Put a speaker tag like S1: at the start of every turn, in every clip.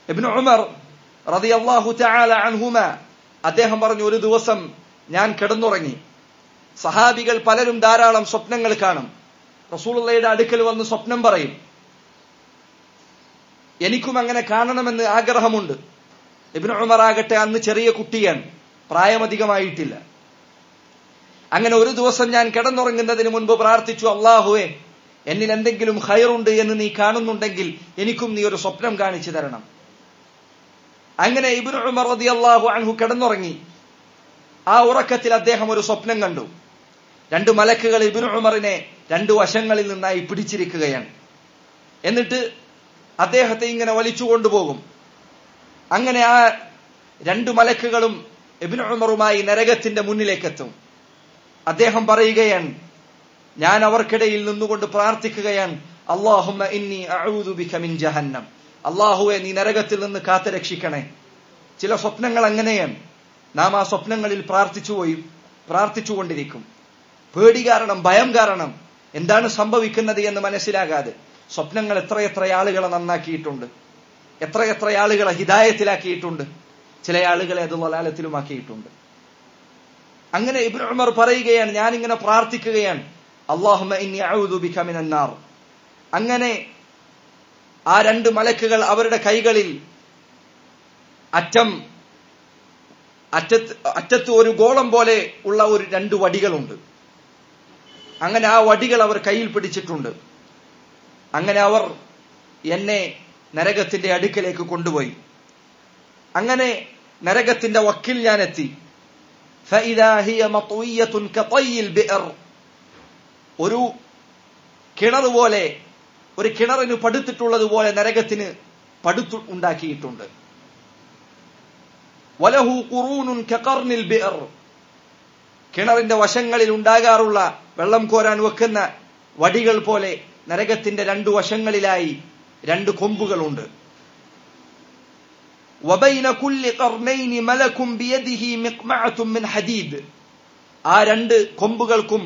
S1: ഇബ്നു ഉമർ റളിയല്ലാഹു തആല അൻഹുമ അദ്ദേഹം പറഞ്ഞു ഒരു ദിവസം ഞാൻ കിടന്നുറങ്ങി സഹാബികൾ പലരും ധാരാളം സ്വപ്നങ്ങൾ കാണും റസൂലുള്ളയുടെ അടുക്കൽ വന്ന് സ്വപ്നം പറയും എനിക്കും അങ്ങനെ കാണണമെന്ന് ആഗ്രഹമുണ്ട് ഇബ്നു ഉമർ ആകട്ടെ അന്ന് ചെറിയ കുട്ടിയാണ് പ്രായമധികമായിട്ടില്ല അങ്ങനെ ഒരു ദിവസം ഞാൻ കിടന്നുറങ്ങുന്നതിന് മുൻപ് പ്രാർത്ഥിച്ചു അള്ളാഹുവെ എന്നിൽ എന്തെങ്കിലും ഹയറുണ്ട് എന്ന് നീ കാണുന്നുണ്ടെങ്കിൽ എനിക്കും നീ ഒരു സ്വപ്നം കാണിച്ചു തരണം അങ്ങനെ ഇബ്നു ഉമർ റളിയല്ലാഹു അൻഹു കിടന്നുറങ്ങി ആ ഉറക്കത്തിൽ അദ്ദേഹം ഒരു സ്വപ്നം കണ്ടു രണ്ട് മലക്കുകൾ ഇബ്നു ഉമറിനെ രണ്ടു വശങ്ങളിൽ നിന്നായി പിടിച്ചിരിക്കുകയാണ് എന്നിട്ട് അദ്ദേഹത്തെ ഇങ്ങനെ വലിച്ചു കൊണ്ടുപോകും അങ്ങനെ ആ രണ്ടു മലക്കുകളും ഇബ്നു ഉമറുമായി നരകത്തിന്റെ മുന്നിലേക്കെത്തും അദ്ദേഹം പറയുകയാണ് ഞാൻ അവർക്കിടയിൽ നിന്നുകൊണ്ട് പ്രാർത്ഥിക്കുകയാണ് അള്ളാഹുമ്മ ഇന്നി അഊദു ബിക മിൻ ജഹന്നം അള്ളാഹുവെ നീ നരകത്തിൽ നിന്ന് കാത്തു രക്ഷിക്കണേ ചില സ്വപ്നങ്ങൾ അങ്ങനെയാണ് നാം ആ സ്വപ്നങ്ങളിൽ പ്രാർത്ഥിച്ചു പോയി പ്രാർത്ഥിച്ചുകൊണ്ടിരിക്കും പേടി കാരണം ഭയം കാരണം എന്താണ് സംഭവിക്കുന്നത് എന്ന് മനസ്സിലാകാതെ സ്വപ്നങ്ങൾ എത്രയെത്ര ആളുകളെ നന്നാക്കിയിട്ടുണ്ട് എത്രയെത്ര ആളുകളെ ഹിതായത്തിലാക്കിയിട്ടുണ്ട് ചില ആളുകളെ അത് വലാലത്തിലുമാക്കിയിട്ടുണ്ട് അങ്ങനെ ഇബ്നു ഉമർ പറയുകയാണ് ഞാൻ ഇങ്ങനെ പ്രാർത്ഥിക്കുകയാണ് അള്ളാഹുമ ഇന്നി അഊദു ബിക മിനൻ നാർ അങ്ങനെ ആ രണ്ട് മലക്കുകൾ അവരുടെ കൈകളിൽ അറ്റം അറ്റത്ത് അറ്റത്ത് ഒരു ഗോളം പോലെ ഉള്ള ഒരു രണ്ട് വടികളുണ്ട് അങ്ങനെ ആ വടികൾ അവർ കയ്യിൽ പിടിച്ചിട്ടുണ്ട് അങ്ങനെ അവർ എന്നെ നരകത്തിന്റെ അടുക്കലേക്ക് കൊണ്ടുപോയി അങ്ങനെ നരകത്തിന്റെ വക്കിൽ ഞാൻ എത്തി فإذا هي مطوية كطي البئر ഒരു കിണർ പോലെ ഒരു കിണറിന് പടുത്തിട്ടുള്ളതുപോലെ നരകത്തിന് പടുത്തു ഉണ്ടാക്കിയിട്ടുണ്ട് വലഹു ഖുറൂനുൻ കഖർനിൽ ബിഅർ കിണറിന്റെ വശങ്ങളിൽ ഉണ്ടാകാറുള്ള വെള്ളം കോരാൻ വെക്കുന്ന വടികൾ പോലെ നരകത്തിന്റെ രണ്ടു വശങ്ങളിലായി രണ്ട് കൊമ്പുകളുണ്ട് وبين كل قرنين ملك بيده مقمعة من حديد ആ രണ്ട് കൊമ്പുകൾക്കും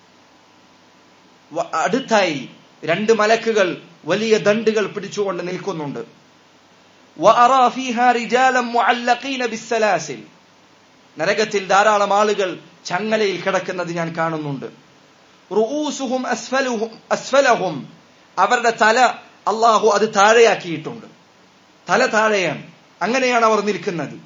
S1: അടുത്തായി രണ്ട് മലക്കുകൾ വലിയ ദണ്ടുകൾ പിടിച്ചുകൊണ്ട് നിൽക്കുന്നുണ്ട് وأرى فيها رجالا معلقين بالسلاسل നരകത്തിൽ ധാരാളം ആളുകൾ ചങ്ങലയിൽ കിടക്കുന്നത് ഞാൻ കാണുന്നുണ്ട് റുഊസുഹും അസ്ഫലുഹും അസ്ഫലഹും അവരുടെ തല അള്ളാഹു അത് താഴെയാക്കിയിട്ടുണ്ട് തല താഴെയാണ് അങ്ങനെയാണ് അവർ നിൽക്കുന്നത്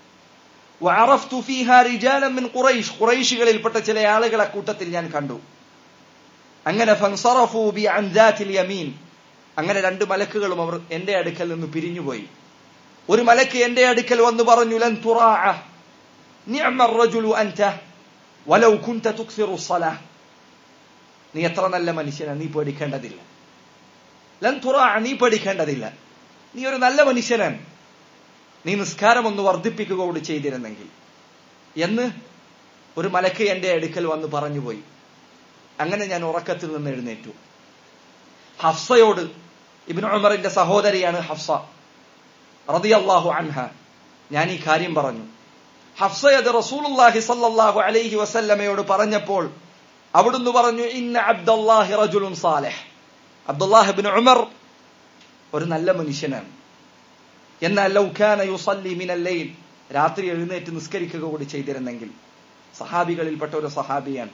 S1: وعرفت فيها رجالا من قريش ഖുറൈശികളിൽപ്പെട്ട ചില ആളുകളെ കൂട്ടത്തിൽ ഞാൻ കണ്ടു അങ്ങനെ ഫൻസറഫു ബി അൻ ദാത്തിൽ യമീൻ അങ്ങനെ രണ്ട് മലക്കുകളും അവർ എന്റെ അടുക്കൽ നിന്ന് പിരിഞ്ഞുപോയി ഒരു മലക്ക് എന്റെ അടുക്കൽ വന്ന് പറഞ്ഞു ലൻ തുറാഅ നിഅമ റജുലു അൻത വലൗ കുൻത തുക്സിറു الصلاة നീ എത്ര നല്ല മനുഷ്യനാണ് നീ പേടിക്കേണ്ടതില്ല ലൻ തുറാഅ നീ പേടിക്കേണ്ടതില്ല നീ ഒരു നല്ല മനുഷ്യനാണ് നീ നിസ്കാരം ഒന്ന് വർദ്ധിപ്പിക്കുക കൂടി ചെയ്തിരുന്നെങ്കിൽ എന്ന് ഒരു മലക്ക് എന്റെ അടുക്കൽ വന്ന് പറഞ്ഞുപോയി അങ്ങനെ ഞാൻ ഉറക്കത്തിൽ നിന്ന് എഴുന്നേറ്റു ഹഫ്സയോട് ഇബ്നു ഉമറിന്റെ സഹോദരിയാണ് ഹഫ്സ റളിയല്ലാഹു അൻഹ ഞാൻ ഈ കാര്യം പറഞ്ഞു ഹഫ്സയത് റസൂലുള്ളാഹി സല്ലല്ലാഹു അലൈഹി വസല്ലമയോട് പറഞ്ഞപ്പോൾ അവിടുന്ന് പറഞ്ഞു ഇന്ന അബ്ദുല്ലാഹി റജുലുൻ സാലിഹ് അബ്ദുല്ലാഹി ഇബ്നു ഉമർ ഒരു നല്ല മനുഷ്യനാണ് എന്നാൽ ലൗകാന യുസല്ലി മിനൽ ലൈൽ രാത്രി എഴുന്നേറ്റ് നിസ്കരിക്കുക കൂടി ചെയ്തിരുന്നെങ്കിൽ സഹാബികളിൽപ്പെട്ട ഒരു സഹാബിയാണ്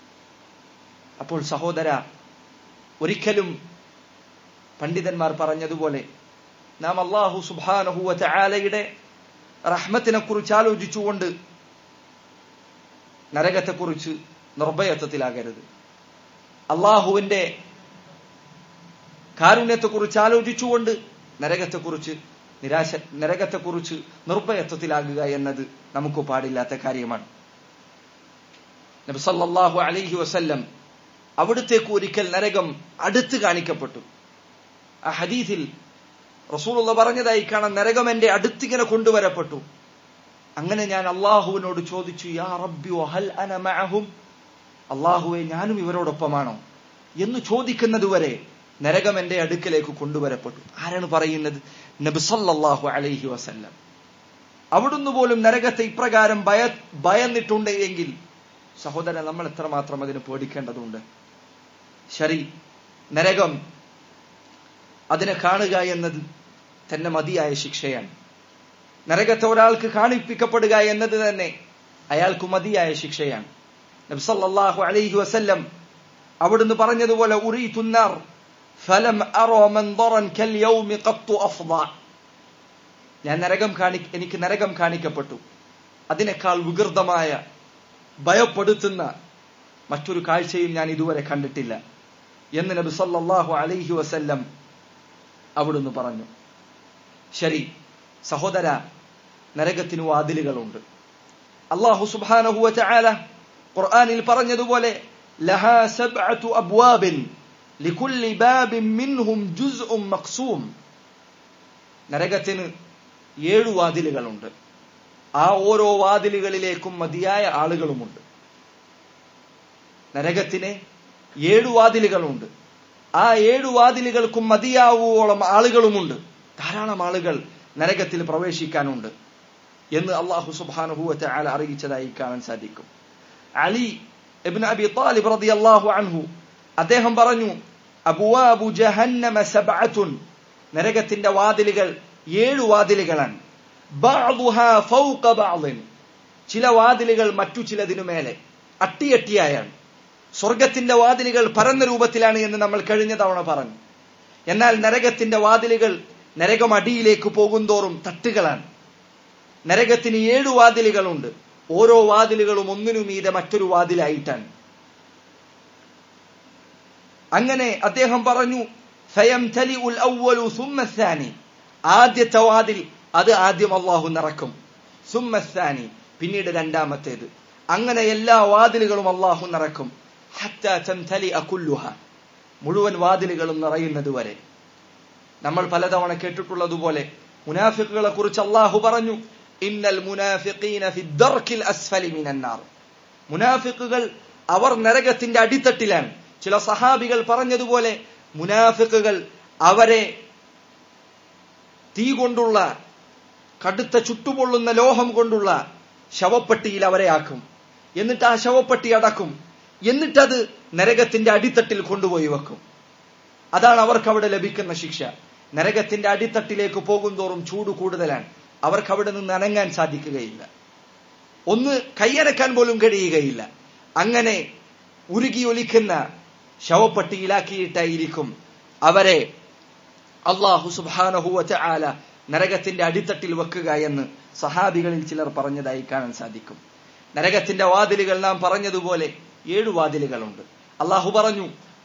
S1: അപ്പോൾ സഹോദര ഒരിക്കലും പണ്ഡിതന്മാർ പറഞ്ഞതുപോലെ നാം അള്ളാഹു സുബാനഹുവ ചാലയുടെ റഹ്മത്തിനെ കുറിച്ച് ആലോചിച്ചുകൊണ്ട് നരകത്തെക്കുറിച്ച് നിർഭയത്വത്തിലാകരുത് അള്ളാഹുവിന്റെ കാരുണ്യത്തെക്കുറിച്ച് ആലോചിച്ചുകൊണ്ട് നരകത്തെക്കുറിച്ച് നിരാശ നരകത്തെക്കുറിച്ച് നിർഭയത്വത്തിലാകുക എന്നത് നമുക്ക് പാടില്ലാത്ത കാര്യമാണ് നബ്സല്ലാഹു അലൈഹി വസല്ലം അവിടുത്തേക്ക് ഒരിക്കൽ നരകം അടുത്ത് കാണിക്കപ്പെട്ടു ആ ഹദീസിൽ റസൂലുള്ള പറഞ്ഞതായി കാണാൻ നരകം എന്റെ അടുത്തിങ്ങനെ കൊണ്ടുവരപ്പെട്ടു അങ്ങനെ ഞാൻ അള്ളാഹുവിനോട് ചോദിച്ചു യാ റബ്ബി ഹൽ അന മഅഹും അള്ളാഹുവെ ഞാനും ഇവരോടൊപ്പമാണോ എന്ന് ചോദിക്കുന്നത് വരെ നരകം എന്റെ അടുക്കലേക്ക് കൊണ്ടുവരപ്പെട്ടു ആരാണ് പറയുന്നത് നബ്സല്ലാഹു അലൈഹി വസല്ലം അവിടുന്ന് പോലും നരകത്തെ ഇപ്രകാരം ഭയ ഭയന്നിട്ടുണ്ട് എങ്കിൽ സഹോദരൻ നമ്മൾ എത്രമാത്രം അതിന് പേടിക്കേണ്ടതുണ്ട് ശരി നരകം അതിനെ കാണുക എന്നത് തന്നെ മതിയായ ശിക്ഷയാണ് നരകത്തെ ഒരാൾക്ക് കാണിപ്പിക്കപ്പെടുക എന്നത് തന്നെ അയാൾക്ക് മതിയായ ശിക്ഷയാണ് നബ്സല്ലാഹു അലൈഹി വസല്ലം അവിടുന്ന് പറഞ്ഞതുപോലെ ഉറീതുന്നാർ ഫലം അറോ മൻദറൻ കൽ യൗമി ഖത്തു അഫ്ദ ഞാൻ നരകം കാണി എനിക്ക് നരകം കാണിക്കപ്പെട്ടു അതിനേക്കാൾ വികൃതമായ ഭയപ്പെടുത്തുന്ന മറ്റൊരു കാഴ്ചയും ഞാൻ ഇതുവരെ കണ്ടിട്ടില്ല എന്ന് നബി സല്ലല്ലാഹു അലൈഹി വസല്ലം അവിടുന്ന് പറഞ്ഞു ശരി സഹോദര നരകത്തിന് വാതിലുകളുണ്ട് അള്ളാഹു സുബ്ഹാനഹു വതആല ഖുർആനിൽ പറഞ്ഞതുപോലെ ലഹാ സബ്അതു അബ്വാബിൻ ലികുല്ലി ബാബിൻ മിൻഹും ജുസ്ഉം മഖ്സൂം നരകത്തിന് ഏഴു വാതിലുകളുണ്ട് ആ ഓരോ വാതിലുകളിലേക്കും മതിയായ ആളുകളുമുണ്ട് നരകത്തിന് ഏഴു വാതിലുകളുണ്ട് ആ ഏഴു വാതിലുകൾക്കും മതിയാവോളം ആളുകളുമുണ്ട് ധാരാളം ആളുകൾ നരകത്തിൽ പ്രവേശിക്കാനുണ്ട് എന്ന് അള്ളാഹു സുബാനുഭൂവത്തെ ആല അറിയിച്ചതായി കാണാൻ സാധിക്കും അലി ഇബ്ൻ അബി താലിബ് റളിയല്ലാഹു അൻഹു അദ്ദേഹം പറഞ്ഞു അബുവാബു ജഹന്നമ സബ്അത്തുൻ നരകത്തിന്റെ വാതിലുകൾ ഏഴു വാതിലുകളാണ് ബഅ്ദുഹാ ഫൗക ബഅ്ദിൻ ചില വാതിലുകൾ മറ്റു ചിലതിനു മേലെ അട്ടിയട്ടിയായാണ് സ്വർഗത്തിന്റെ വാതിലുകൾ പരന്ന രൂപത്തിലാണ് എന്ന് നമ്മൾ കഴിഞ്ഞ തവണ പറഞ്ഞു എന്നാൽ നരകത്തിന്റെ വാതിലുകൾ നരകമടിയിലേക്ക് പോകുന്തോറും തട്ടുകളാണ് നരകത്തിന് ഏഴു വാതിലുകളുണ്ട് ഓരോ വാതിലുകളും ഒന്നിനു മീതെ മറ്റൊരു വാതിലായിട്ടാണ് അങ്ങനെ അദ്ദേഹം പറഞ്ഞു ഫയംതലിഉൽ അവ്വലു സുമ്മ الثاني ആദ്യത്തെ വാതിൽ അത് ആദ്യം അള്ളാഹു നിറക്കും സുമ്മ الثاني പിന്നീട് രണ്ടാമത്തേത് അങ്ങനെ എല്ലാ വാതിലുകളും അള്ളാഹു നിറക്കും ഹത്താ തംതലിഅ കുല്ലുഹ മുഴുവൻ വാതിലുകളും നിറയുന്നത് വരെ നമ്മൾ പലതവണ കേട്ടിട്ടുള്ളതുപോലെ മുനാഫിക്കുകളെ കുറിച്ച് അള്ളാഹു പറഞ്ഞു ഇന്നൽ മുനാഫിഖീന ഫി ദർക്കിൽ അസ്ഫലി മിനന്നാർ മുനാഫിക്കുകൾ അവർ നരകത്തിന്റെ അടിത്തട്ടിലാണ് ചില സഹാബികൾ പറഞ്ഞതുപോലെ മുനാഫിക്കുകൾ അവരെ തീ കൊണ്ടുള്ള കടുത്ത ചുട്ടുപൊള്ളുന്ന ലോഹം കൊണ്ടുള്ള ശവപ്പെട്ടിയിൽ അവരെ ആക്കും എന്നിട്ട് ആ ശവപ്പെട്ടി അടക്കും എന്നിട്ടത് നരകത്തിന്റെ അടിത്തട്ടിൽ കൊണ്ടുപോയി വെക്കും അതാണ് അവർക്ക് അവിടെ ലഭിക്കുന്ന ശിക്ഷ നരകത്തിന്റെ അടിത്തട്ടിലേക്ക് പോകുന്തോറും ചൂട് കൂടുതലാണ് അവർക്ക് അവിടെ നിന്ന് അനങ്ങാൻ സാധിക്കുകയില്ല ഒന്ന് കൈയനക്കാൻ പോലും കഴിയുകയില്ല അങ്ങനെ ഉരുകിയൊലിക്കുന്ന ശവപ്പെട്ടിയിലാക്കിയിട്ടായിരിക്കും അവരെ അള്ളാഹു സുബാനഹുവ ആല നരകത്തിന്റെ അടിത്തട്ടിൽ വെക്കുക എന്ന് സഹാബികളിൽ ചിലർ പറഞ്ഞതായി കാണാൻ സാധിക്കും നരകത്തിന്റെ വാതിലുകൾ നാം പറഞ്ഞതുപോലെ ഏഴു വാതിലുകളുണ്ട് അള്ളാഹു പറഞ്ഞു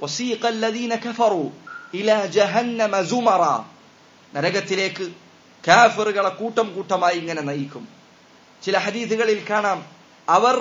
S1: നരകത്തിലേക്ക് കാഫറുകളെ കൂട്ടം കൂട്ടമായി ഇങ്ങനെ നയിക്കും ചില ഹദീസുകളിൽ കാണാം അവർ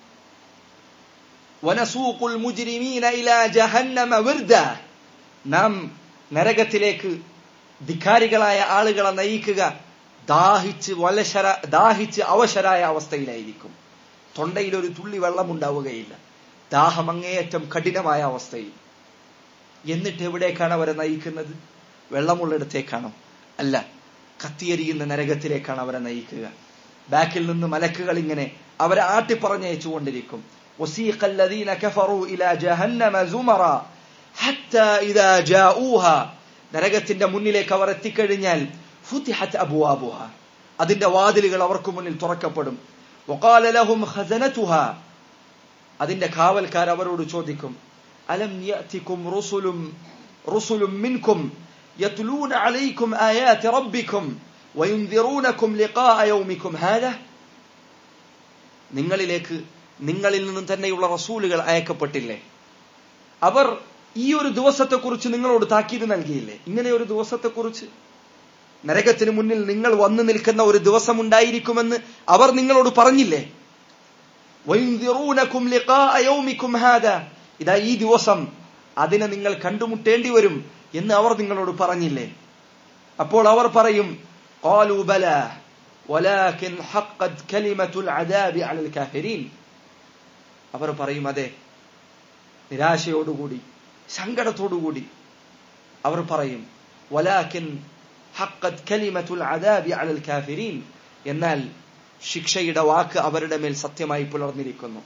S1: വനസൂഖുൽ മുജ്രിമീന ഇലാ ജഹന്നമ വിർദ നാം നരകത്തിലേക്ക് ധിക്കാരികളായ ആളുകളെ നയിക്കുക ദാഹിച്ച് വലശര ദാഹിച്ച് അവശരായ അവസ്ഥയിലായിരിക്കും തൊണ്ടയിൽ ഒരു തുള്ളി വെള്ളം ഉണ്ടാവുകയില്ല ദാഹം അങ്ങേയറ്റം കഠിനമായ അവസ്ഥയിൽ എന്നിട്ട് എവിടേക്കാണ് അവരെ നയിക്കുന്നത് വെള്ളമുള്ളിടത്തേക്കാണോ അല്ല കത്തിയെരിയുന്ന നരകത്തിലേക്കാണ് അവരെ നയിക്കുക ബാക്കിൽ നിന്ന് മലക്കുകൾ ഇങ്ങനെ അവരെ ആട്ടിപ്പറഞ്ഞയച്ചുകൊണ്ടിരിക്കും وسيق الذين كفروا إلى جهنم زمرا حتى إذا جاءوها നരകത്തിന്റെ മുന്നിലേക്ക് അവർ എത്തിക്കഴിഞ്ഞാൽ ഫുത്തിഹത്ത് അബുവാബുഹ അതിന്റെ വാതിലുകൾ അവർക്ക് മുന്നിൽ തുറക്കപ്പെടും وقال لهم خزنتها അതിന്റെ കാവൽക്കാർ അവരോട് ചോദിക്കും അലം യഅതികും റുസുലും റുസുലും മിൻകും യത്ലൂന അലൈക്കും ആയാതി റബ്ബിക്കും വയുൻദിറൂനക്കും ലിഖാഅ യൗമിക്കും ഹാദാ നിങ്ങളിലേക്ക് നിങ്ങളിൽ നിന്നും തന്നെയുള്ള റസൂലുകൾ അയക്കപ്പെട്ടില്ലേ അവർ ഈ ഒരു ദിവസത്തെക്കുറിച്ച് നിങ്ങളോട് താക്കീത് നൽകിയില്ലേ ഇങ്ങനെ ഒരു ദിവസത്തെക്കുറിച്ച് നരകത്തിന് മുന്നിൽ നിങ്ങൾ വന്നു നിൽക്കുന്ന ഒരു ദിവസം ഉണ്ടായിരിക്കുമെന്ന് അവർ നിങ്ങളോട് പറഞ്ഞില്ലേ വയുൻദിറൂനക്കും ലിഖാഅ യൗമിക്കും ഹാദാ ഇതാ ഈ ദിവസം അതിനെ നിങ്ങൾ കണ്ടുമുട്ടേണ്ടി വരും എന്ന് അവർ നിങ്ങളോട് പറഞ്ഞില്ലേ അപ്പോൾ അവർ പറയും قالوا بلى ولكن حقت كلمة العذاب على الكافرين അവർ പറയും അതെ നിരാശയോടുകൂടി സങ്കടത്തോടുകൂടി അവർ പറയും വലാക്കിൻ ഹക്കത് കലിമത്തുൽ അദാബി അലൽ കാഫിരീൻ എന്നാൽ ശിക്ഷയുടെ വാക്ക് അവരുടെ മേൽ സത്യമായി പുലർന്നിരിക്കുന്നു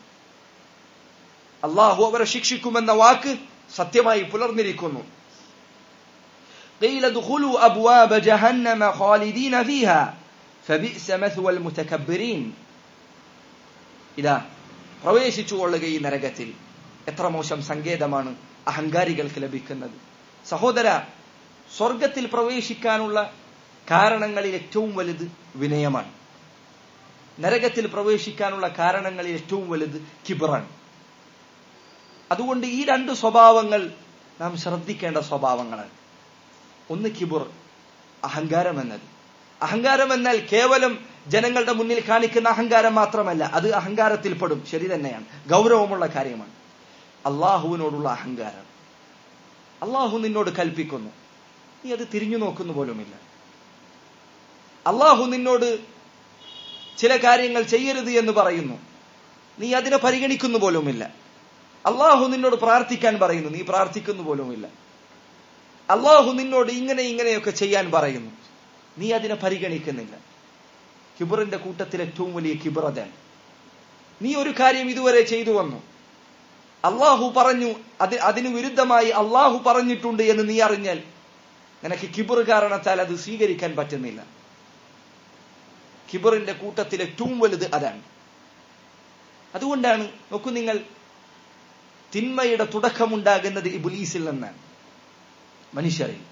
S1: അള്ളാഹു അവരെ ശിക്ഷിക്കുമെന്ന വാക്ക് സത്യമായി പുലർന്നിരിക്കുന്നു قيل ادخلوا أبواب جهنم خالدين فيها فبئس مثوى المتكبرين ഇതാ പ്രവേശിച്ചു കൊള്ളുക ഈ നരകത്തിൽ എത്ര മോശം സങ്കേതമാണ് അഹങ്കാരികൾക്ക് ലഭിക്കുന്നത് സഹോദര സ്വർഗത്തിൽ പ്രവേശിക്കാനുള്ള കാരണങ്ങളിൽ ഏറ്റവും വലുത് വിനയമാണ് നരകത്തിൽ പ്രവേശിക്കാനുള്ള കാരണങ്ങളിൽ ഏറ്റവും വലുത് കിബറാണ് അതുകൊണ്ട് ഈ രണ്ട് സ്വഭാവങ്ങൾ നാം ശ്രദ്ധിക്കേണ്ട സ്വഭാവങ്ങളാണ് ഒന്ന് കിബുർ അഹങ്കാരം എന്നത് അഹങ്കാരം എന്നാൽ കേവലം ജനങ്ങളുടെ മുന്നിൽ കാണിക്കുന്ന അഹങ്കാരം മാത്രമല്ല അത് അഹങ്കാരത്തിൽപ്പെടും ശരി തന്നെയാണ് ഗൗരവമുള്ള കാര്യമാണ് അള്ളാഹുവിനോടുള്ള അഹങ്കാരം അള്ളാഹു നിന്നോട് കൽപ്പിക്കുന്നു നീ അത് തിരിഞ്ഞു നോക്കുന്നു പോലുമില്ല അള്ളാഹു നിന്നോട് ചില കാര്യങ്ങൾ ചെയ്യരുത് എന്ന് പറയുന്നു നീ അതിനെ പരിഗണിക്കുന്നു പോലുമില്ല അള്ളാഹു നിന്നോട് പ്രാർത്ഥിക്കാൻ പറയുന്നു നീ പ്രാർത്ഥിക്കുന്നു പോലുമില്ല അള്ളാഹു നിന്നോട് ഇങ്ങനെ ഇങ്ങനെയൊക്കെ ചെയ്യാൻ പറയുന്നു നീ അതിനെ പരിഗണിക്കുന്നില്ല കിബറിന്റെ കൂട്ടത്തിൽ ഏറ്റവും വലിയ കിബർ അതാണ് നീ ഒരു കാര്യം ഇതുവരെ ചെയ്തു വന്നു അള്ളാഹു പറഞ്ഞു അത് അതിന് വിരുദ്ധമായി അള്ളാഹു പറഞ്ഞിട്ടുണ്ട് എന്ന് നീ അറിഞ്ഞാൽ നിനക്ക് കിബർ കാരണത്താൽ അത് സ്വീകരിക്കാൻ പറ്റുന്നില്ല കിബറിന്റെ കൂട്ടത്തിൽ ഏറ്റവും വലുത് അതാണ് അതുകൊണ്ടാണ് നോക്കൂ നിങ്ങൾ തിന്മയുടെ തുടക്കമുണ്ടാകുന്നത് ഇബുലീസിൽ നിന്നാണ് മനുഷ്യരിൽ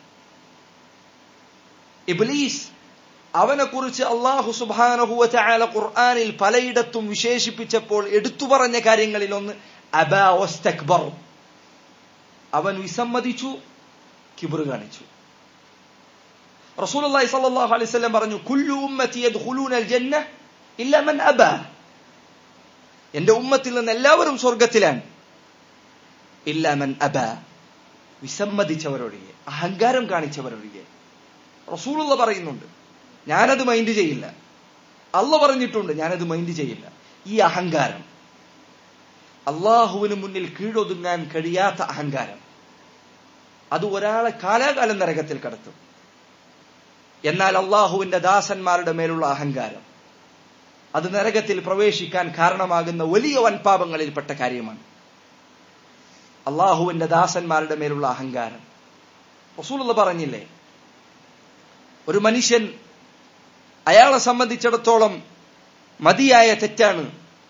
S1: ഇബുലീസ് അവനെ കുറിച്ച് അള്ളാഹു സുബാനഹുവ ചായാല ഖുർആാനിൽ പലയിടത്തും വിശേഷിപ്പിച്ചപ്പോൾ എടുത്തു പറഞ്ഞ കാര്യങ്ങളിൽ ഒന്ന് അബാസ്തക്ബർ അവൻ വിസമ്മതിച്ചു കിബർ കാണിച്ചു റസൂലുള്ളാഹി സ്വല്ലല്ലാഹു അലൈഹി വസല്ലം പറഞ്ഞു കുല്ലു ഉമ്മത്തി യദ്ഖുലൂനൽ ജന്ന ഇല്ല മൻ അബാ എന്റെ ഉമ്മത്തിൽ നിന്ന് എല്ലാവരും സ്വർഗത്തിലാണ് ഇല്ല മൻ അബാ വിസമ്മതിച്ചവരൊഴികെ അഹങ്കാരം കാണിച്ചവരൊഴികെ റസൂലുള്ള പറയുന്നുണ്ട് ഞാനത് മൈൻഡ് ചെയ്യില്ല അല്ല പറഞ്ഞിട്ടുണ്ട് ഞാനത് മൈൻഡ് ചെയ്യില്ല ഈ അഹങ്കാരം അള്ളാഹുവിന് മുന്നിൽ കീഴൊതുങ്ങാൻ കഴിയാത്ത അഹങ്കാരം അത് ഒരാളെ കാലാകാലം നരകത്തിൽ കടത്തും എന്നാൽ അള്ളാഹുവിന്റെ ദാസന്മാരുടെ മേലുള്ള അഹങ്കാരം അത് നരകത്തിൽ പ്രവേശിക്കാൻ കാരണമാകുന്ന വലിയ വൻപാപങ്ങളിൽപ്പെട്ട കാര്യമാണ് അള്ളാഹുവിന്റെ ദാസന്മാരുടെ മേലുള്ള അഹങ്കാരം റസൂലുള്ള പറഞ്ഞില്ലേ ഒരു മനുഷ്യൻ അയാളെ സംബന്ധിച്ചിടത്തോളം മതിയായ തെറ്റാണ്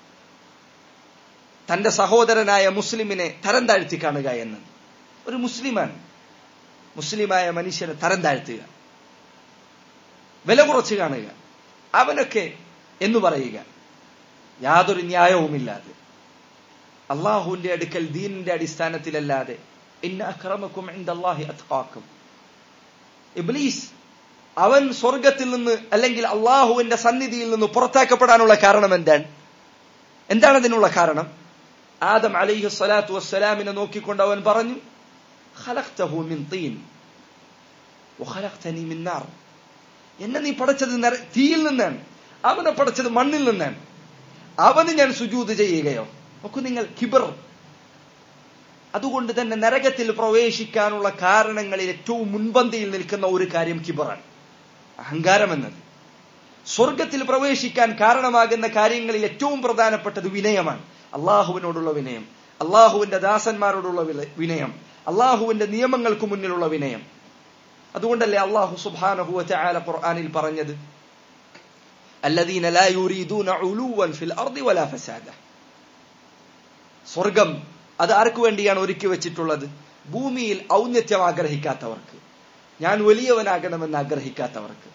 S1: തന്റെ സഹോദരനായ മുസ്ലിമിനെ തരം താഴ്ത്തി കാണുക എന്ന് ഒരു മുസ്ലിമാണ് മുസ്ലിമായ മനുഷ്യനെ തരം താഴ്ത്തുക വില കുറച്ച് കാണുക അവനൊക്കെ എന്ന് പറയുക യാതൊരു ന്യായവുമില്ലാതെ അള്ളാഹുവിന്റെ അടുക്കൽ ദീനിന്റെ അടിസ്ഥാനത്തിലല്ലാതെ ഇന്ന അക്രമക്കും അള്ളാഹി അത്കാക്കും ഇബ്ലീസ് അവൻ സ്വർഗത്തിൽ നിന്ന് അല്ലെങ്കിൽ അള്ളാഹുവിന്റെ സന്നിധിയിൽ നിന്ന് പുറത്താക്കപ്പെടാനുള്ള കാരണം എന്താണ് എന്താണ് അതിനുള്ള കാരണം ആദം അലൈഹി സ്വലാത്തു വസ്സലാമിനെ നോക്കിക്കൊണ്ട് അവൻ പറഞ്ഞു خلقته من طين وخلقتني من نار എന്നെ നീ പടച്ചത് തീയിൽ നിന്നാണ് അവനെ പടച്ചത് മണ്ണിൽ നിന്നാണ് അവന് ഞാൻ സുജൂത് ചെയ്യുകയോ നോക്കൂ നിങ്ങൾ കിബർ അതുകൊണ്ട് തന്നെ നരകത്തിൽ പ്രവേശിക്കാനുള്ള കാരണങ്ങളിൽ ഏറ്റവും മുൻപന്തിയിൽ നിൽക്കുന്ന ഒരു കാര്യം കിബറാണ് അഹങ്കാരം എന്നത് സ്വർഗത്തിൽ പ്രവേശിക്കാൻ കാരണമാകുന്ന കാര്യങ്ങളിൽ ഏറ്റവും പ്രധാനപ്പെട്ടത് വിനയമാണ് അള്ളാഹുവിനോടുള്ള വിനയം അള്ളാഹുവിന്റെ ദാസന്മാരോടുള്ള വിനയം അള്ളാഹുവിന്റെ നിയമങ്ങൾക്ക് മുന്നിലുള്ള വിനയം അതുകൊണ്ടല്ലേ അള്ളാഹു സുബാനഹു ചായാല ഖുർആാനിൽ പറഞ്ഞത് الذين لا يريدون علوا في الارض ولا فسادا സ്വർഗം അത് ആർക്കു വേണ്ടിയാണ് ഒരുക്കി വെച്ചിട്ടുള്ളത് ഭൂമിയിൽ ഔന്നത്യം ആഗ്രഹിക്കാത്തവർക്ക് ഞാൻ വലിയവനാകണമെന്ന് ആഗ്രഹിക്കാത്തവർക്ക്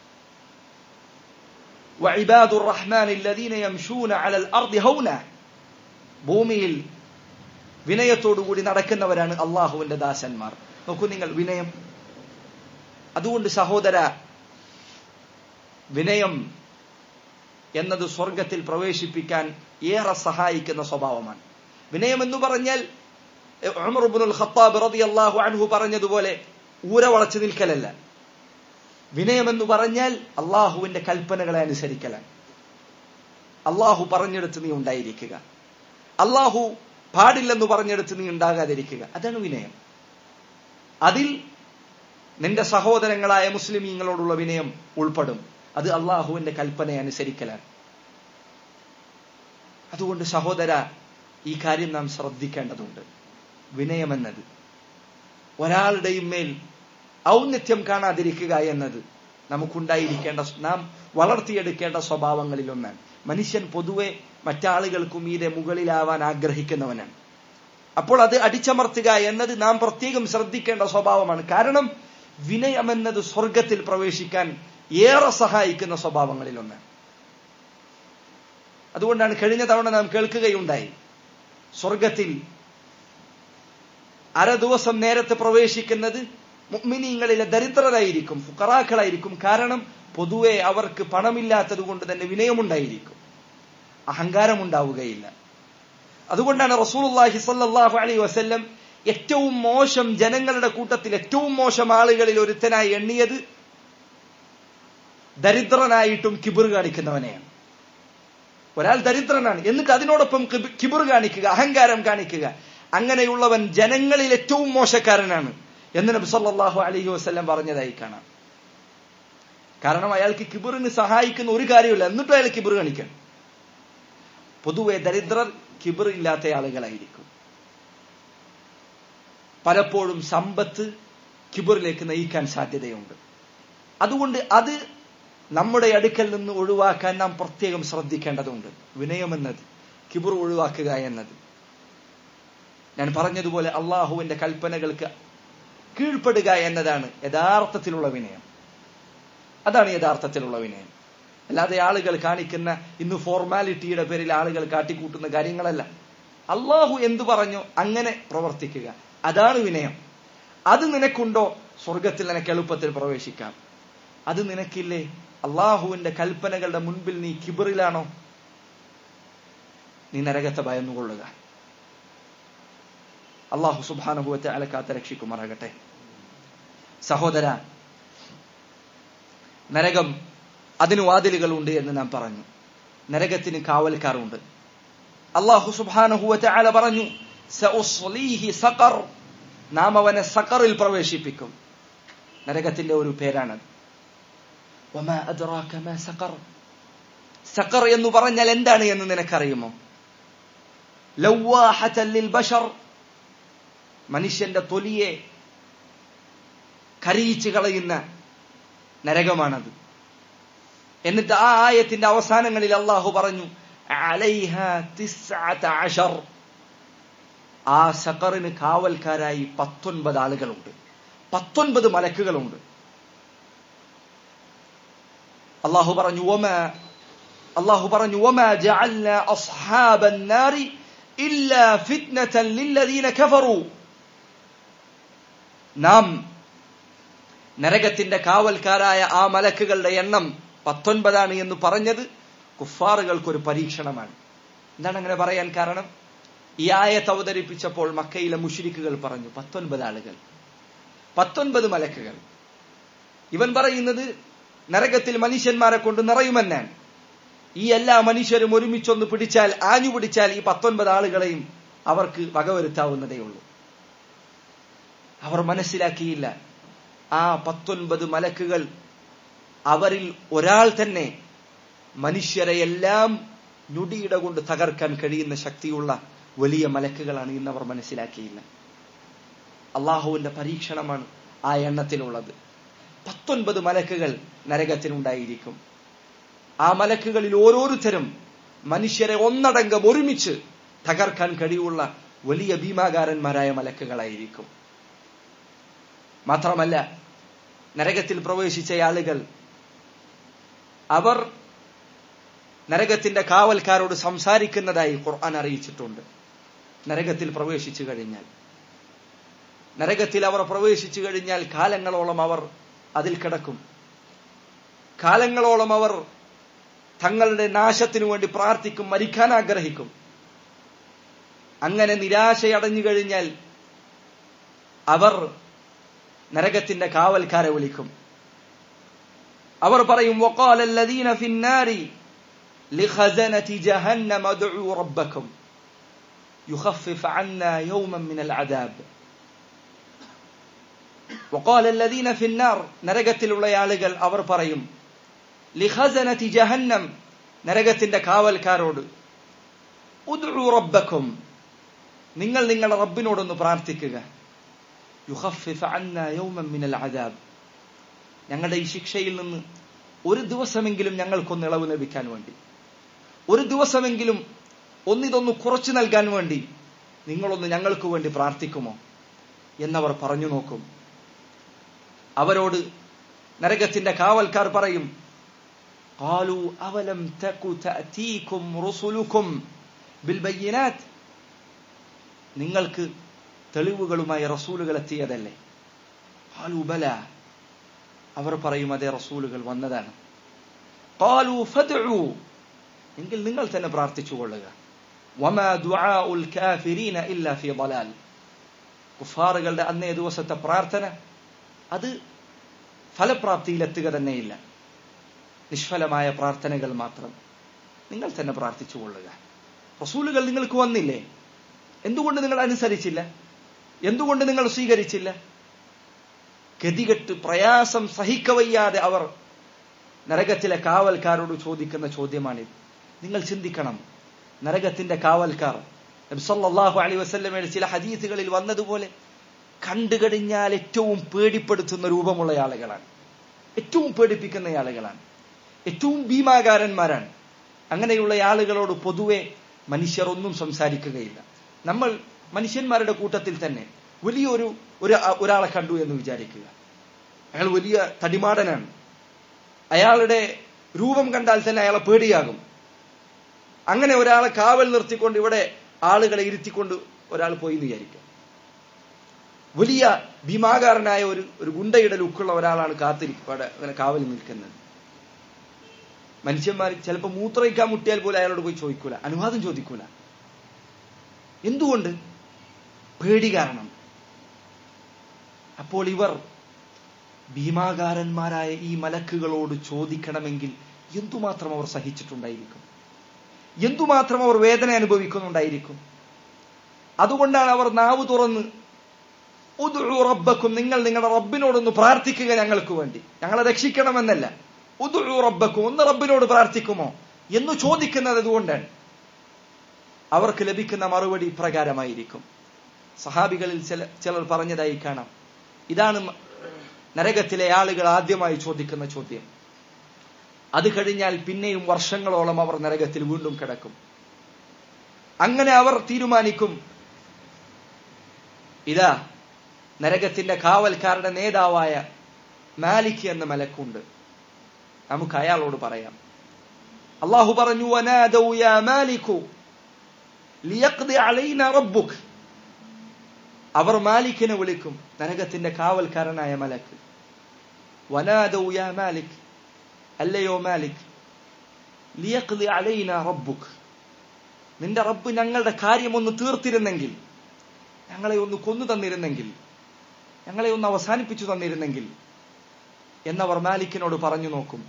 S1: وعباد الرحمن الذين يمشون على الارض هونا ഭൂമിയിൽ വിനയത്തോടുകൂടി നടക്കുന്നവരാണ് അള്ളാഹുവിന്റെ ദാസന്മാർ നോക്കൂ നിങ്ങൾ വിനയം അതുകൊണ്ട് സഹോദര വിനയം എന്നത് സ്വർഗത്തിൽ പ്രവേശിപ്പിക്കാൻ ഏറെ സഹായിക്കുന്ന സ്വഭാവമാണ് വിനയം എന്ന് പറഞ്ഞാൽ ഉമർബുൽ ഖത്താബ് റളിയല്ലാഹു അൻഹു പറഞ്ഞതുപോലെ ഊര വളച്ചു നിൽക്കലല്ല വിനയം എന്ന് പറഞ്ഞാൽ അള്ളാഹുവിന്റെ കൽപ്പനകളെ അനുസരിക്കലാണ് അള്ളാഹു പറഞ്ഞെടുത്ത് നീ ഉണ്ടായിരിക്കുക അള്ളാഹു പാടില്ലെന്ന് പറഞ്ഞെടുത്ത് നീ ഉണ്ടാകാതിരിക്കുക അതാണ് വിനയം അതിൽ നിന്റെ സഹോദരങ്ങളായ മുസ്ലിമീങ്ങളോടുള്ള വിനയം ഉൾപ്പെടും അത് അള്ളാഹുവിന്റെ കൽപ്പനയെ അനുസരിക്കലാണ് അതുകൊണ്ട് സഹോദര ഈ കാര്യം നാം ശ്രദ്ധിക്കേണ്ടതുണ്ട് വിനയമെന്നത് ഒരാളുടെയും മേൽ ഔന്നത്യം കാണാതിരിക്കുക എന്നത് നമുക്കുണ്ടായിരിക്കേണ്ട നാം വളർത്തിയെടുക്കേണ്ട സ്വഭാവങ്ങളിൽ ഒന്നാണ് മനുഷ്യൻ പൊതുവെ മറ്റാളുകൾക്ക് മീതെ മുകളിലാവാൻ ആഗ്രഹിക്കുന്നവനാണ് അപ്പോൾ അത് അടിച്ചമർത്തുക എന്നത് നാം പ്രത്യേകം ശ്രദ്ധിക്കേണ്ട സ്വഭാവമാണ് കാരണം വിനയമെന്നത് സ്വർഗത്തിൽ പ്രവേശിക്കാൻ ഏറെ സഹായിക്കുന്ന സ്വഭാവങ്ങളിൽ ഒന്നാണ് അതുകൊണ്ടാണ് കഴിഞ്ഞ തവണ നാം കേൾക്കുകയുണ്ടായി സ്വർഗത്തിൽ അര ദിവസം നേരത്തെ പ്രവേശിക്കുന്നത് മുഅ്മിനീങ്ങളിലെ ദരിദ്രരായിരിക്കും ഫുക്കറാക്കളായിരിക്കും കാരണം പൊതുവെ അവർക്ക് പണമില്ലാത്തത് കൊണ്ട് തന്നെ വിനയമുണ്ടായിരിക്കും അഹങ്കാരമുണ്ടാവുകയില്ല അതുകൊണ്ടാണ് റസൂലുള്ളാഹി സ്വല്ലല്ലാഹു അലൈഹി വസല്ലം ഏറ്റവും മോശം ജനങ്ങളുടെ കൂട്ടത്തിൽ ഏറ്റവും മോശം ആളുകളിൽ ഒരുത്തനായി എണ്ണിയത് ദരിദ്രനായിട്ടും കിബിർ കാണിക്കുന്നവനെയാണ് ഒരാൾ ദരിദ്രനാണ് എന്നിട്ട് അതിനോടൊപ്പം കിബിർ കാണിക്കുക അഹങ്കാരം കാണിക്കുക അങ്ങനെയുള്ളവൻ ജനങ്ങളിൽ ഏറ്റവും മോശക്കാരനാണ് എന്ന് നബി സല്ലല്ലാഹു അലൈഹി വസല്ലം പറഞ്ഞതായി കാണാം കാരണം അയാൾക്ക് കിബിറിന് സഹായിക്കുന്ന ഒരു കാര്യമില്ല എന്നിട്ടും അയാൾ കിബിർ കാണിക്കണം പൊതുവെ ദരിദ്രർ കിബിർ ഇല്ലാത്ത ആളുകളായിരിക്കും പലപ്പോഴും സമ്പത്ത് കിബിറിലേക്ക് നയിക്കാൻ സാധ്യതയുണ്ട് അതുകൊണ്ട് അത് നമ്മുടെ അടുക്കൽ നിന്ന് ഒഴിവാക്കാൻ നാം പ്രത്യേകം ശ്രദ്ധിക്കേണ്ടതുണ്ട് വിനയമെന്നത് കിബിർ ഒഴിവാക്കുക എന്നത് ഞാൻ പറഞ്ഞതുപോലെ അള്ളാഹുവിന്റെ കൽപ്പനകൾക്ക് കീഴ്പ്പെടുക എന്നതാണ് യഥാർത്ഥത്തിലുള്ള വിനയം അതാണ് യഥാർത്ഥത്തിലുള്ള വിനയം അല്ലാതെ ആളുകൾ കാണിക്കുന്ന ഇന്ന് ഫോർമാലിറ്റിയുടെ പേരിൽ ആളുകൾ കാട്ടിക്കൂട്ടുന്ന കാര്യങ്ങളല്ല അള്ളാഹു എന്തു പറഞ്ഞു അങ്ങനെ പ്രവർത്തിക്കുക അതാണ് വിനയം അത് നിനക്കുണ്ടോ സ്വർഗത്തിൽ നിനക്ക് എളുപ്പത്തിൽ പ്രവേശിക്കാം അത് നിനക്കില്ലേ അള്ളാഹുവിന്റെ കൽപ്പനകളുടെ മുൻപിൽ നീ കിബറിലാണോ നീ നരകത്തെ ഭയന്നുകൊള്ളുക അള്ളാഹു സുബാനുഭവത്തെ അലക്കാത്ത രക്ഷിക്കുമാറാകട്ടെ സഹോദര നരകം അതിന് വാതിലുകളുണ്ട് എന്ന് നാം പറഞ്ഞു നരകത്തിന് കാവൽക്കാരുണ്ട് അള്ളാഹു സുബാനുഭവത്തെ അല പറഞ്ഞു സഖർ നാം അവനെ സക്കറിൽ പ്രവേശിപ്പിക്കും നരകത്തിന്റെ ഒരു പേരാണത് സക്കർ സക്കർ എന്ന് പറഞ്ഞാൽ എന്താണ് എന്ന് നിനക്കറിയുമോ ബഷർ മനുഷ്യന്റെ തൊലിയെ കരയിച്ചു കളയുന്ന നരകമാണത് എന്നിട്ട് ആ ആയത്തിന്റെ അവസാനങ്ങളിൽ അള്ളാഹു പറഞ്ഞു ആ സക്കറിന് കാവൽക്കാരായി പത്തൊൻപത് ആളുകളുണ്ട് പത്തൊൻപത് മലക്കുകളുണ്ട് അള്ളാഹു പറഞ്ഞു ഒമ അള്ളാഹു പറഞ്ഞു ഒമ ജഅൽന അസ്ഹാബൻ നാരി ഇല്ലാ ഫിത്നതൻ ലില്ലദീന കഫറു നാം നരകത്തിന്റെ കാവൽക്കാരായ ആ മലക്കുകളുടെ എണ്ണം പത്തൊൻപതാണ് എന്ന് പറഞ്ഞത് കുഫാറുകൾക്കൊരു പരീക്ഷണമാണ് എന്താണ് അങ്ങനെ പറയാൻ കാരണം ഈ ആയത്ത് അവതരിപ്പിച്ചപ്പോൾ മക്കയിലെ മുഷിരിക്കുകൾ പറഞ്ഞു പത്തൊൻപത് ആളുകൾ പത്തൊൻപത് മലക്കുകൾ ഇവൻ പറയുന്നത് നരകത്തിൽ മനുഷ്യന്മാരെ കൊണ്ട് നിറയുമെന്നാണ് ഈ എല്ലാ മനുഷ്യരും ഒരുമിച്ചൊന്ന് പിടിച്ചാൽ ആഞ്ഞു പിടിച്ചാൽ ഈ പത്തൊൻപത് ആളുകളെയും അവർക്ക് വകവരുത്താവുന്നതേ ഉള്ളൂ അവർ മനസ്സിലാക്കിയില്ല ആ പത്തൊൻപത് മലക്കുകൾ അവരിൽ ഒരാൾ തന്നെ മനുഷ്യരെ എല്ലാം ഞൊടിയിട കൊണ്ട് തകർക്കാൻ കഴിയുന്ന ശക്തിയുള്ള വലിയ മലക്കുകളാണ് ഇന്ന് അവർ മനസ്സിലാക്കിയില്ല അള്ളാഹുവിന്റെ പരീക്ഷണമാണ് ആ എണ്ണത്തിലുള്ളത് പത്തൊൻപത് മലക്കുകൾ നരകത്തിനുണ്ടായിരിക്കും ആ മലക്കുകളിൽ ഓരോരുത്തരും മനുഷ്യരെ ഒന്നടങ്കം ഒരുമിച്ച് തകർക്കാൻ കഴിവുള്ള വലിയ ഭീമാകാരന്മാരായ മലക്കുകളായിരിക്കും മാത്രമല്ല നരകത്തിൽ പ്രവേശിച്ച ആളുകൾ അവർ നരകത്തിന്റെ കാവൽക്കാരോട് സംസാരിക്കുന്നതായി ഖുർആൻ അറിയിച്ചിട്ടുണ്ട് നരകത്തിൽ പ്രവേശിച്ചു കഴിഞ്ഞാൽ നരകത്തിൽ അവർ പ്രവേശിച്ചു കഴിഞ്ഞാൽ കാലങ്ങളോളം അവർ അതിൽ കിടക്കും കാലങ്ങളോളം അവർ തങ്ങളുടെ നാശത്തിനു വേണ്ടി പ്രാർത്ഥിക്കും മരിക്കാൻ ആഗ്രഹിക്കും അങ്ങനെ നിരാശയടഞ്ഞു കഴിഞ്ഞാൽ അവർ നരകത്തിന്റെ കാവൽക്കാരെ വിളിക്കും അവർ പറയും وقال الذين في النار لخزنة جهنم ادعوا ربكم يخفف عنا يوما من العذاب وقال الذين في النار നരകത്തിലുള്ള ആളുകൾ അവർ പറയും ലിഖസനതി ജഹന്നം നരകത്തിന്റെ കാവൽക്കാരോട് ഉദ്ഉ റബ്ബക്കും നിങ്ങൾ നിങ്ങളുടെ റബ്ബിനോടൊന്ന് പ്രാർത്ഥിക്കുക യുഖഫിഫ അന്നാ യൗമൻ മിനൽ അദാബ് ഞങ്ങളുടെ ഈ ശിക്ഷയിൽ നിന്ന് ഒരു ദിവസമെങ്കിലും ഞങ്ങൾക്കൊന്ന് ഇളവ് ലഭിക്കാൻ വേണ്ടി ഒരു ദിവസമെങ്കിലും ഒന്നിതൊന്ന് കുറച്ചു നൽകാൻ വേണ്ടി നിങ്ങളൊന്ന് ഞങ്ങൾക്ക് വേണ്ടി പ്രാർത്ഥിക്കുമോ എന്നവർ പറഞ്ഞു നോക്കും അവരോട് നരകത്തിന്റെ കാവൽക്കാർ പറയും قالوا أولم تك تأتيكم رسلكم بالبينات നിങ്ങൾക്ക് തെളിവുകളുമായി റസൂലുകൾ എത്തിയതല്ലേ قالوا بلى അവർ പറയും അതേ റസൂലുകൾ വന്നതാണ് قالوا فادعوا എങ്കിൽ നിങ്ങൾ തന്നെ പ്രാർത്ഥിച്ചു കൊള്ളുക وما دعاء الكافرين إلا في ضلال കുഫാറുകളുടെ അന്നേ ദിവസത്തെ പ്രാർത്ഥന അത് ഫലപ്രാപ്തിയിലെത്തുക തന്നെയില്ല നിഷ്ഫലമായ പ്രാർത്ഥനകൾ മാത്രം നിങ്ങൾ തന്നെ പ്രാർത്ഥിച്ചു കൊള്ളുക റസൂലുകൾ നിങ്ങൾക്ക് വന്നില്ലേ എന്തുകൊണ്ട് നിങ്ങൾ അനുസരിച്ചില്ല എന്തുകൊണ്ട് നിങ്ങൾ സ്വീകരിച്ചില്ല ഗതികെട്ട് പ്രയാസം സഹിക്കവയ്യാതെ അവർ നരകത്തിലെ കാവൽക്കാരോട് ചോദിക്കുന്ന ചോദ്യമാണിത് നിങ്ങൾ ചിന്തിക്കണം നരകത്തിന്റെ കാവൽക്കാർ നബ്സല്ലാഹു അലൈ വസ്ല്ലമയുടെ ചില ഹദീസുകളിൽ വന്നതുപോലെ കണ്ടുകഴിഞ്ഞാൽ ഏറ്റവും പേടിപ്പെടുത്തുന്ന രൂപമുള്ള ആളുകളാണ് ഏറ്റവും പേടിപ്പിക്കുന്ന ആളുകളാണ് ഏറ്റവും ഭീമാകാരന്മാരാണ് അങ്ങനെയുള്ള ആളുകളോട് പൊതുവെ മനുഷ്യർ ഒന്നും സംസാരിക്കുകയില്ല നമ്മൾ മനുഷ്യന്മാരുടെ കൂട്ടത്തിൽ തന്നെ വലിയൊരു ഒരു ഒരാളെ കണ്ടു എന്ന് വിചാരിക്കുക അയാൾ വലിയ തടിമാടനാണ് അയാളുടെ രൂപം കണ്ടാൽ തന്നെ അയാളെ പേടിയാകും അങ്ങനെ ഒരാളെ കാവൽ നിർത്തിക്കൊണ്ട് ഇവിടെ ആളുകളെ ഇരുത്തിക്കൊണ്ട് ഒരാൾ പോയി എന്ന് വിചാരിക്കുക വലിയ ഭീമാകാരനായ ഒരു ഒരു ഗുണ്ടയുടെ ലുക്കുള്ള ഒരാളാണ് കാത്തിരിക്കും അങ്ങനെ കാവൽ നിൽക്കുന്നത് മനുഷ്യന്മാർ ചിലപ്പോൾ മൂത്രയിക്കാൻ മുട്ടിയാൽ പോലും അയാളോട് പോയി ചോദിക്കൂല അനുവാദം ചോദിക്കൂല എന്തുകൊണ്ട് പേടി കാരണം അപ്പോൾ ഇവർ ഭീമാകാരന്മാരായ ഈ മലക്കുകളോട് ചോദിക്കണമെങ്കിൽ എന്തുമാത്രം അവർ സഹിച്ചിട്ടുണ്ടായിരിക്കും എന്തുമാത്രം അവർ വേദന അനുഭവിക്കുന്നുണ്ടായിരിക്കും അതുകൊണ്ടാണ് അവർ നാവ് തുറന്ന് ഉദു റബ്ബക്കും നിങ്ങൾ നിങ്ങളുടെ റബ്ബിനോടൊന്ന് പ്രാർത്ഥിക്കുക ഞങ്ങൾക്ക് വേണ്ടി ഞങ്ങളെ രക്ഷിക്കണമെന്നല്ല ഉദു റബ്ബക്കും ഒന്ന് റബ്ബിനോട് പ്രാർത്ഥിക്കുമോ എന്ന് ചോദിക്കുന്നത് അതുകൊണ്ടാണ് അവർക്ക് ലഭിക്കുന്ന മറുപടി ഇപ്രകാരമായിരിക്കും സഹാബികളിൽ ചില ചിലർ പറഞ്ഞതായി കാണാം ഇതാണ് നരകത്തിലെ ആളുകൾ ആദ്യമായി ചോദിക്കുന്ന ചോദ്യം അത് കഴിഞ്ഞാൽ പിന്നെയും വർഷങ്ങളോളം അവർ നരകത്തിൽ വീണ്ടും കിടക്കും അങ്ങനെ അവർ തീരുമാനിക്കും ഇതാ നരകത്തിന്റെ കാവൽക്കാരുടെ നേതാവായ മാലിക് എന്ന മലക്കുണ്ട് നമുക്ക് അയാളോട് പറയാം അള്ളാഹു പറഞ്ഞു വനാദൗ യാ മാലിക്കു ലിയഖ്ദി അലൈന റബ്ബുക് അവർ മാലിക്കിനെ വിളിക്കും നരകത്തിന്റെ കാവൽക്കാരനായ മലക്ക് വനാദൗ യാ മാലിക് അല്ലയോ മാലിക് ലിയഖ്ദി അലൈന റബ്ബുക് നിന്റെ റബ്ബ് ഞങ്ങളുടെ കാര്യം ഒന്ന് തീർത്തിരുന്നെങ്കിൽ ഞങ്ങളെ ഒന്ന് കൊന്നു തന്നിരുന്നെങ്കിൽ ഞങ്ങളെ ഒന്ന് അവസാനിപ്പിച്ചു തന്നിരുന്നെങ്കിൽ എന്നവർ മാലിക്കിനോട് പറഞ്ഞു നോക്കും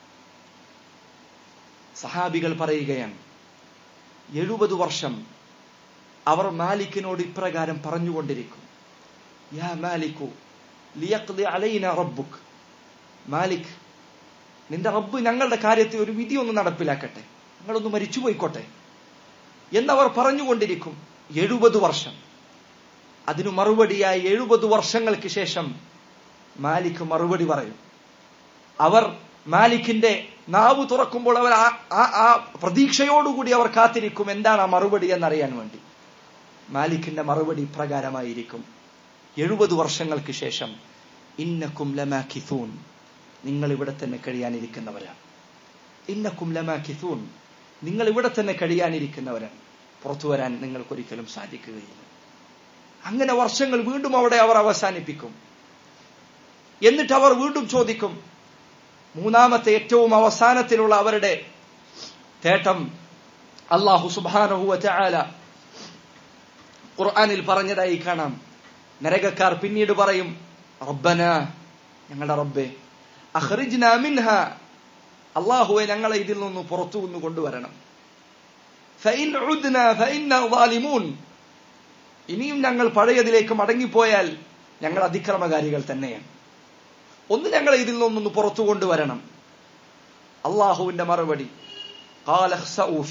S1: സഹാബികൾ പറയുകയാണ് എഴുപത് വർഷം അവർ മാലിക്കിനോട് ഇപ്രകാരം പറഞ്ഞുകൊണ്ടിരിക്കും യാ മാലിക്കു ലിയഖ്ദി അലൈന റബ്ബുക് മാലിക് നിന്റെ റബ്ബ് ഞങ്ങളുടെ കാര്യത്തിൽ ഒരു വിധി ഒന്ന് നടപ്പിലാക്കട്ടെ ഞങ്ങളൊന്ന് മരിച്ചുപോയിക്കോട്ടെ എന്നവർ പറഞ്ഞുകൊണ്ടിരിക്കും എഴുപത് വർഷം അതിനു മറുപടിയായി എഴുപത് വർഷങ്ങൾക്ക് ശേഷം മാലിക് മറുപടി പറയും അവർ മാലിക്കിന്റെ നാവ് തുറക്കുമ്പോൾ അവർ ആ പ്രതീക്ഷയോടുകൂടി അവർ കാത്തിരിക്കും എന്താണ് ആ മറുപടി എന്നറിയാൻ വേണ്ടി മാലിക്കിന്റെ മറുപടി പ്രകാരമായിരിക്കും എഴുപത് വർഷങ്ങൾക്ക് ശേഷം ഇന്നക്കും ലമാഖിസൂൻ നിങ്ങൾ ഇവിടെ തന്നെ കഴിയാനിരിക്കുന്നവരാണ് ഇന്നക്കും ലമാഖിസൂൻ നിങ്ങൾ ഇവിടെ തന്നെ കഴിയാനിരിക്കുന്നവരാണ് പുറത്തു വരാൻ നിങ്ങൾക്കൊരിക്കലും സാധിക്കുകയില്ല അങ്ങനെ വർഷങ്ങൾ വീണ്ടും അവിടെ അവർ അവസാനിപ്പിക്കും എന്നിട്ട് അവർ വീണ്ടും ചോദിക്കും മൂന്നാമത്തെ ഏറ്റവും അവസാനത്തിലുള്ള അവരുടെ തേട്ടം അള്ളാഹു സുബാനഹുവ ചാല ഖുർആാനിൽ പറഞ്ഞതായി കാണാം നരകക്കാർ പിന്നീട് പറയും റബ്ബന ഞങ്ങളുടെ റബ്ബെ അഹ്റിജ്ന മിൻഹ അള്ളാഹുവെ ഞങ്ങളെ ഇതിൽ നിന്ന് പുറത്തു നിന്ന് കൊണ്ടുവരണം ഫൈൻ ഉദ്ന ഫൈന്ന ളാലിമൂൻ ഇനിയും ഞങ്ങൾ പഴയതിലേക്ക് മടങ്ങിപ്പോയാൽ ഞങ്ങൾ അതിക്രമകാരികൾ തന്നെയാണ് ഒന്ന് ഞങ്ങളെ ഇതിൽ നിന്നൊന്ന് പുറത്തു കൊണ്ടുവരണം അള്ളാഹുവിന്റെ മറുപടി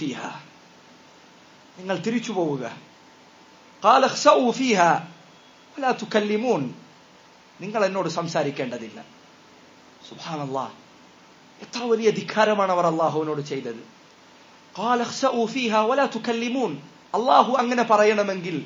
S1: നിങ്ങൾ തിരിച്ചു പോവുക വലാ തുകല്ലിമൂൻ നിങ്ങൾ എന്നോട് സംസാരിക്കേണ്ടതില്ല സുബ്ഹാനല്ലാഹ് എത്ര വലിയ ധിക്കാരമാണ് അവർ അള്ളാഹുവിനോട് ചെയ്തത് قال اخسأوا فيها ولا تكلمون അള്ളാഹു അങ്ങനെ പറയണമെങ്കിൽ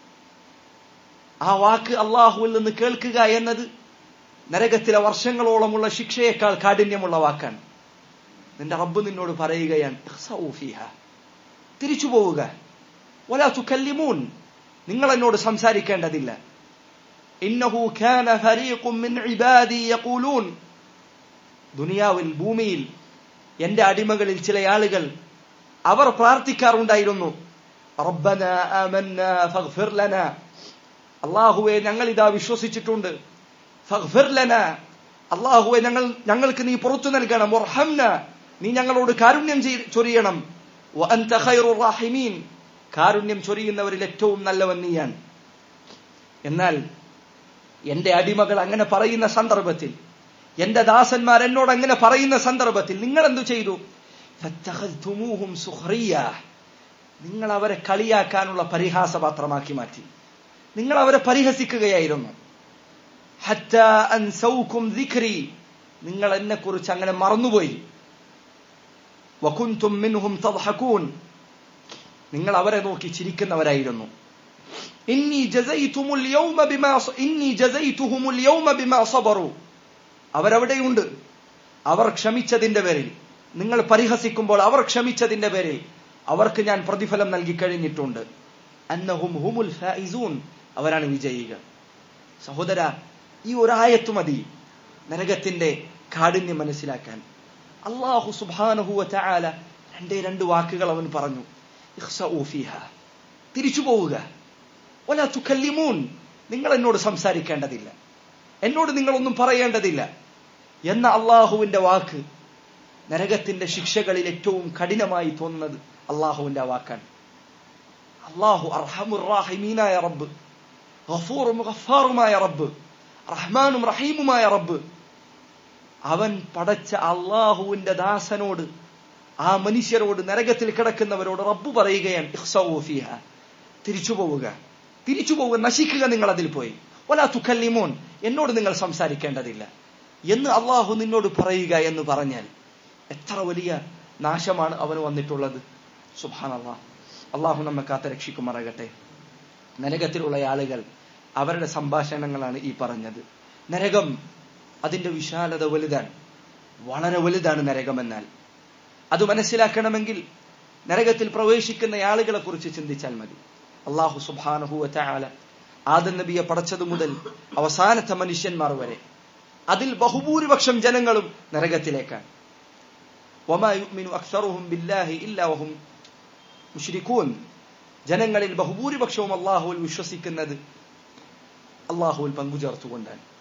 S1: ആ വാക്ക് അള്ളാഹുവിൽ നിന്ന് കേൾക്കുക എന്നത് നരകത്തിലെ വർഷങ്ങളോളമുള്ള ശിക്ഷയേക്കാൾ കാഠിന്യമുള്ള വാക്കാണ് നിന്റെ റബ്ബ് നിന്നോട് പറയുകയാണ് "ഇഖ്സഊ ഫീഹാ." തിരിച്ചു പോവുക വലാ തുകല്ലിമൂൻ നിങ്ങൾ എന്നോട് സംസാരിക്കേണ്ടതില്ല ഇന്നഹു കാന ഫരീഖും മിൻ ഇബാദി യഖൂലൂൻ ദുനിയാവിൽ ഭൂമിയിൽ എന്റെ അടിമകളിൽ ചില ആളുകൾ അവർ പ്രാർത്ഥിക്കാറുണ്ടായിരുന്നു റബ്ബന ആമന്ന ഫഗ്ഫിർ ലന അള്ളാഹുവെ ഞങ്ങൾ ഇതാ വിശ്വസിച്ചിട്ടുണ്ട് ഫഗ്ഫിർ ലന അള്ളാഹുവെ ഞങ്ങൾ ഞങ്ങൾക്ക് നീ പുറത്തു നൽകണം വർഹംന നീ ഞങ്ങളോട് കാരുണ്യം ചെയ്- ചൊരിയണം വഅൻത ഖൈറുർ റാഹിമീൻ കാരുണ്യം ചൊരിയുന്നവരിൽ ഏറ്റവും നല്ലവൻ നീയാണ് എന്നാൽ എന്റെ അടിമകൾ അങ്ങനെ പറയുന്ന സന്ദർഭത്തിൽ എന്റെ ദാസന്മാർ എന്നോട് അങ്ങനെ പറയുന്ന സന്ദർഭത്തിൽ നിങ്ങൾ എന്തു ചെയ്തു ഫത്തഖദ്തുമൂഹും സുഖ്റിയ നിങ്ങൾ അവരെ കളിയാക്കാനുള്ള പരിഹാസപാത്രമാക്കി മാറ്റി നിങ്ങൾ അവരെ പരിഹസിക്കുകയായിരുന്നു ഹറ്റ അൻസൗക്കും ദിക്രി നിങ്ങൾ എന്നെ കുറിച്ച് അങ്ങനെ മറന്നുപോയി വകുന്തും മിൻഹും തദ്ഹകൂൻ നിങ്ങൾ അവരെ നോക്കി ചിരിക്കുന്നവരായിരുന്നു ഇന്നി ജസൈതുമുൽ യൗമ ബിമാ സ- ഇന്നി ജസൈതുഹുമുൽ യൗമ ബിമാ സബറു അവരവിടെയുണ്ട് അവർ ക്ഷമിച്ചതിന്റെ പേരിൽ നിങ്ങൾ പരിഹസിക്കുമ്പോൾ അവർ ക്ഷമിച്ചതിന്റെ പേരിൽ അവർക്ക് ഞാൻ പ്രതിഫലം നൽകി കഴിഞ്ഞിട്ടുണ്ട് അന്നഹും ഹുമുൽ ഫായിസൂൻ അവരാണ് വിജയികൾ സഹോദര ഈ ഒരായത്ത് മതി നരകത്തിന്റെ കാഠിന്യം മനസ്സിലാക്കാൻ അള്ളാഹു സുബാനഹുവ ചായാല രണ്ടേ രണ്ട് വാക്കുകൾ അവൻ പറഞ്ഞു ഇഖ്സഊ ഫീഹാ. തിരിച്ചു പോവുക ഒല തുക്കല്ലിമൂൻ നിങ്ങൾ എന്നോട് സംസാരിക്കേണ്ടതില്ല എന്നോട് നിങ്ങളൊന്നും പറയേണ്ടതില്ല എന്ന അള്ളാഹുവിന്റെ വാക്ക് നരകത്തിന്റെ ശിക്ഷകളിൽ ഏറ്റവും കഠിനമായി തോന്നുന്നത് അള്ളാഹുവിന്റെ ആ വാക്കാണ് അള്ളാഹു അർഹമുറാഹിമീനായ റബ്ബ് ഗഫൂറും ഗഫാറുമായ റബ്ബ് റഹ്മാനും റഹീമുമായ റബ്ബ് അവൻ പടച്ച അള്ളാഹുവിന്റെ ദാസനോട് ആ മനുഷ്യരോട് നരകത്തിൽ കിടക്കുന്നവരോട് റബ്ബ് പറയുകയാണ് ഇഖ്സഊ ഫീഹാ. തിരിച്ചു പോവുക തിരിച്ചു പോവുക നശിക്കുക നിങ്ങൾ അതിൽ പോയി ഒലാ തുക്കല്ലിമോൻ എന്നോട് നിങ്ങൾ സംസാരിക്കേണ്ടതില്ല എന്ന് അള്ളാഹു നിന്നോട് പറയുക എന്ന് പറഞ്ഞാൽ എത്ര വലിയ നാശമാണ് അവന് വന്നിട്ടുള്ളത് സുബാൻ അള്ളാഹ് അള്ളാഹു നമ്മെ കാത്ത രക്ഷിക്കുമാറാകട്ടെ നരകത്തിലുള്ള ആളുകൾ അവരുടെ സംഭാഷണങ്ങളാണ് ഈ പറഞ്ഞത് നരകം അതിന്റെ വിശാലത വലുതാണ് വളരെ വലുതാണ് നരകമെന്നാൽ അത് മനസ്സിലാക്കണമെങ്കിൽ നരകത്തിൽ പ്രവേശിക്കുന്ന ആളുകളെ കുറിച്ച് ചിന്തിച്ചാൽ മതി അള്ളാഹു സുബാനഹു ചാല ആദം നബിയെ പടച്ചതു മുതൽ അവസാനത്തെ മനുഷ്യന്മാർ വരെ അതിൽ ബഹുഭൂരിപക്ഷം ജനങ്ങളും നരകത്തിലേക്കാണ് وما يؤمن أكثرهم بالله إلا وهم മുഷ്രിക്കൂൻ ജനങ്ങളിൽ ബഹുഭൂരിപക്ഷവും അള്ളാഹുവിൽ വിശ്വസിക്കുന്നത് അള്ളാഹുവിൽ പങ്കുചേർത്തുകൊണ്ടാണ്